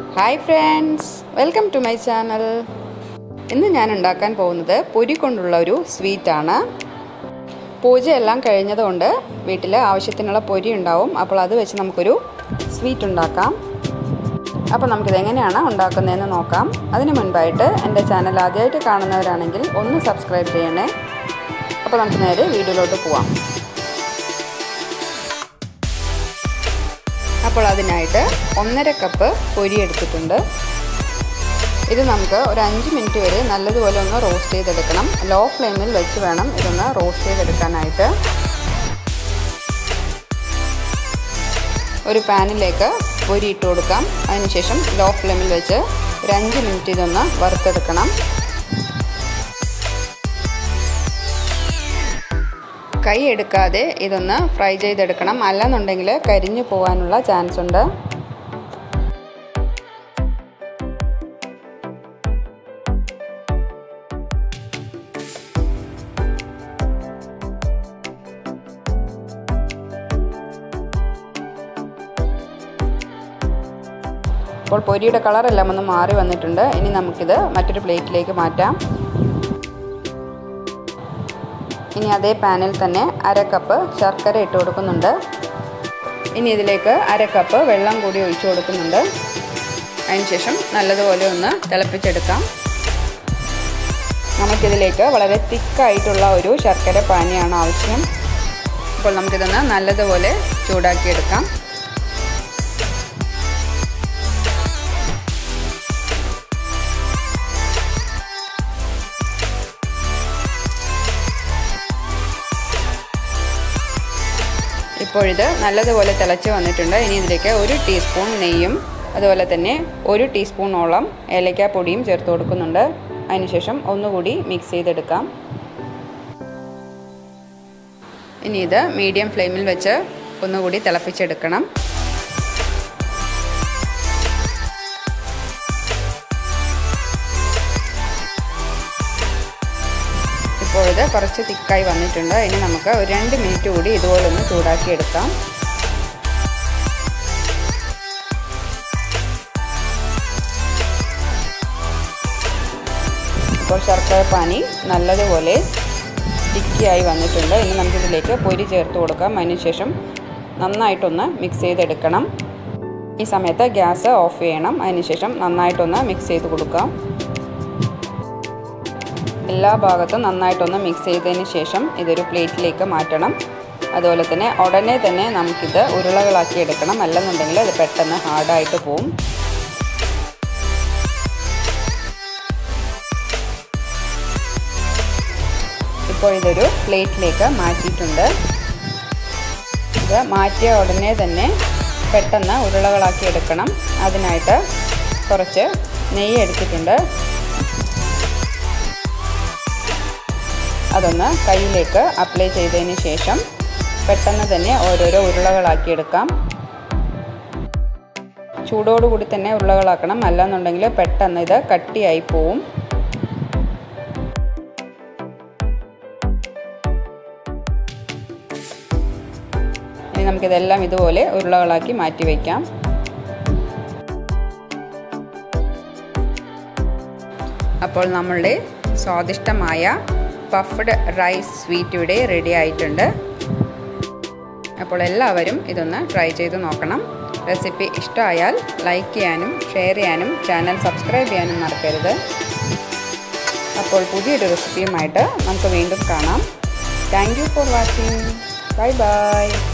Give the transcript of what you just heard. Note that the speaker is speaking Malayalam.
hi friends welcome to my channel ഇന്ന് ഞാൻ ഉണ്ടാക്കാൻ പോകുന്നത് പൊരി കൊണ്ടുള്ള ഒരു സ്വീറ്റാണ് പൂജയെല്ലാം കഴിഞ്ഞതുകൊണ്ട് വീട്ടിൽ ആവശ്യത്തിനുള്ള പൊരി ഉണ്ടാവും അപ്പോൾ അത് വെച്ച് നമുക്കൊരു സ്വീറ്റ് ഉണ്ടാക്കാം അപ്പോൾ നമുക്കിത് എങ്ങനെയാണ് ഉണ്ടാക്കുന്നതെന്ന് നോക്കാം അതിന് മുൻപായിട്ട് എൻ്റെ ചാനൽ ആദ്യമായിട്ട് കാണുന്നവരാണെങ്കിൽ ഒന്ന് സബ്സ്ക്രൈബ് ചെയ്യണേ അപ്പോൾ നമുക്ക് നേരെ വീഡിയോയിലോട്ട് പോവാം അപ്പോൾ അതിനായിട്ട് ഒന്നര കപ്പ് പൊരി എടുത്തിട്ടുണ്ട് ഇത് നമുക്ക് ഒരു അഞ്ച് മിനിറ്റ് വരെ നല്ലതുപോലെ ഒന്ന് റോസ്റ്റ് ചെയ്തെടുക്കണം ലോ ഫ്ലെയിമിൽ വെച്ച് വേണം ഇതൊന്ന് റോസ്റ്റ് ചെയ്തെടുക്കാനായിട്ട് ഒരു പാനിലേക്ക് പൊരി ഇട്ട് കൊടുക്കാം അതിനുശേഷം ലോ ഫ്ലെയിമിൽ വെച്ച് ഒരു അഞ്ച് മിനിറ്റ് ഇതൊന്ന് വറുത്തെടുക്കണം കൈ എടുക്കാതെ ഇതൊന്ന് ഫ്രൈ ചെയ്തെടുക്കണം അല്ലെന്നുണ്ടെങ്കിൽ കരിഞ്ഞു പോകാനുള്ള ചാൻസ് ഉണ്ട് ഇപ്പോൾ പൊരിയുടെ കളറെല്ലാം ഒന്ന് മാറി വന്നിട്ടുണ്ട് ഇനി നമുക്കിത് മറ്റൊരു പ്ലേറ്റിലേക്ക് മാറ്റാം ഇനി അതേ പാനിൽ തന്നെ അര കപ്പ് ശർക്കര ഇട്ട് കൊടുക്കുന്നുണ്ട് ഇനി ഇതിലേക്ക് അര കപ്പ് വെള്ളം കൂടി ഒഴിച്ചു കൊടുക്കുന്നുണ്ട് അതിനുശേഷം നല്ലതുപോലെ ഒന്ന് തിളപ്പിച്ചെടുക്കാം നമുക്കിതിലേക്ക് വളരെ തിക്കായിട്ടുള്ള ഒരു ശർക്കര പാനിയാണ് ആവശ്യം അപ്പോൾ നമുക്കിതൊന്ന് നല്ലതുപോലെ ചൂടാക്കിയെടുക്കാം ഇപ്പോഴിത് നല്ലതുപോലെ തിളച്ച് വന്നിട്ടുണ്ട് ഇനി ഇതിലേക്ക് ഒരു ടീസ്പൂൺ നെയ്യും അതുപോലെ തന്നെ ഒരു ടീസ്പൂണോളം ഏലക്കാപ്പൊടിയും ചേർത്ത് കൊടുക്കുന്നുണ്ട് അതിനുശേഷം ഒന്നുകൂടി മിക്സ് ചെയ്തെടുക്കാം ഇനി ഇത് മീഡിയം ഫ്ലെയിമിൽ വെച്ച് ഒന്നുകൂടി തിളപ്പിച്ചെടുക്കണം ഇപ്പോൾ ഇത് കുറച്ച് തിക്കായി വന്നിട്ടുണ്ട് ഇനി നമുക്ക് ഒരു രണ്ട് മിനിറ്റ് കൂടി ഇതുപോലെ ഒന്ന് ചൂടാക്കി എടുക്കാം ഇപ്പോൾ ശർക്കര പാനി നല്ലതുപോലെ സ്റ്റിക്കിയായി വന്നിട്ടുണ്ട് ഇനി നമുക്കിതിലേക്ക് പൊരി ചേർത്ത് കൊടുക്കാം അതിനുശേഷം നന്നായിട്ടൊന്ന് മിക്സ് ചെയ്തെടുക്കണം ഈ സമയത്ത് ഗ്യാസ് ഓഫ് ചെയ്യണം അതിനുശേഷം നന്നായിട്ടൊന്ന് മിക്സ് ചെയ്ത് കൊടുക്കാം എല്ലാ ഭാഗത്തും നന്നായിട്ടൊന്ന് മിക്സ് ചെയ്തതിന് ശേഷം ഇതൊരു പ്ലേറ്റിലേക്ക് മാറ്റണം അതുപോലെ തന്നെ ഉടനെ തന്നെ നമുക്കിത് ഉരുളകളാക്കി എടുക്കണം അല്ലെന്നുണ്ടെങ്കിൽ അത് പെട്ടെന്ന് ഹാർഡായിട്ട് പോവും ഇപ്പോൾ ഇതൊരു പ്ലേറ്റിലേക്ക് മാറ്റിയിട്ടുണ്ട് ഇത് മാറ്റിയ ഉടനെ തന്നെ പെട്ടെന്ന് ഉരുളകളാക്കി എടുക്കണം അതിനായിട്ട് കുറച്ച് നെയ്യ് എടുത്തിട്ടുണ്ട് അതൊന്ന് കയ്യിലേക്ക് അപ്ലൈ ചെയ്തതിന് ശേഷം പെട്ടെന്ന് തന്നെ ഓരോരോ ഉരുളകളാക്കി എടുക്കാം ചൂടോടുകൂടി തന്നെ ഉരുളകളാക്കണം അല്ലാന്നുണ്ടെങ്കിൽ പെട്ടെന്ന് ഇത് കട്ടിയായി പോവും ഇനി നമുക്കിതെല്ലാം ഇതുപോലെ ഉരുളകളാക്കി മാറ്റി വയ്ക്കാം അപ്പോൾ നമ്മളുടെ സ്വാദിഷ്ടമായ പഫ്ഡ് റൈസ് സ്വീറ്റ് ഇവിടെ റെഡി ആയിട്ടുണ്ട് അപ്പോൾ എല്ലാവരും ഇതൊന്ന് ട്രൈ ചെയ്ത് നോക്കണം റെസിപ്പി ഇഷ്ടമായാൽ ലൈക്ക് ചെയ്യാനും ഷെയർ ചെയ്യാനും ചാനൽ സബ്സ്ക്രൈബ് ചെയ്യാനും മറക്കരുത് അപ്പോൾ പുതിയൊരു റെസിപ്പിയുമായിട്ട് നമുക്ക് വീണ്ടും കാണാം thank you for watching bye by